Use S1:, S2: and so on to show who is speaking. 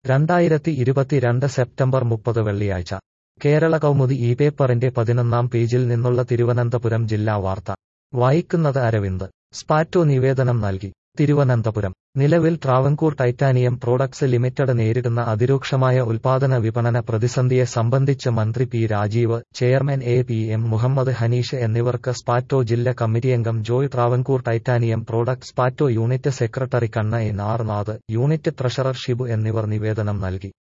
S1: രണ്ടായിരത്തി ഇരുപത്തിരണ്ട് സെപ്റ്റംബർ മുപ്പത് വെള്ളിയാഴ്ച കേരള കൗമുദി ഈ പേപ്പറിന്റെ പതിനൊന്നാം പേജിൽ നിന്നുള്ള തിരുവനന്തപുരം ജില്ലാ വാർത്ത വായിക്കുന്നത് അരവിന്ദ് സ്പാറ്റോ നിവേദനം നൽകി തിരുവനന്തപുരം നിലവിൽ ട്രാവൻകൂർ ടൈറ്റാനിയം പ്രോഡക്ട്സ് ലിമിറ്റഡ് നേരിടുന്ന അതിരൂക്ഷമായ ഉൽപാദന വിപണന പ്രതിസന്ധിയെ സംബന്ധിച്ച് മന്ത്രി P Rajeev chairman A P M Muhammad Hanish എന്നിവർക്ക് സ്പാറ്റോ ജില്ലാ കമ്മിറ്റിയംഗം Joy Travancore titanium products SPATO unit secretary കണ്ണ N R Nath unit treasurer Shibu എന്നിവർ നിവേദനം നൽകി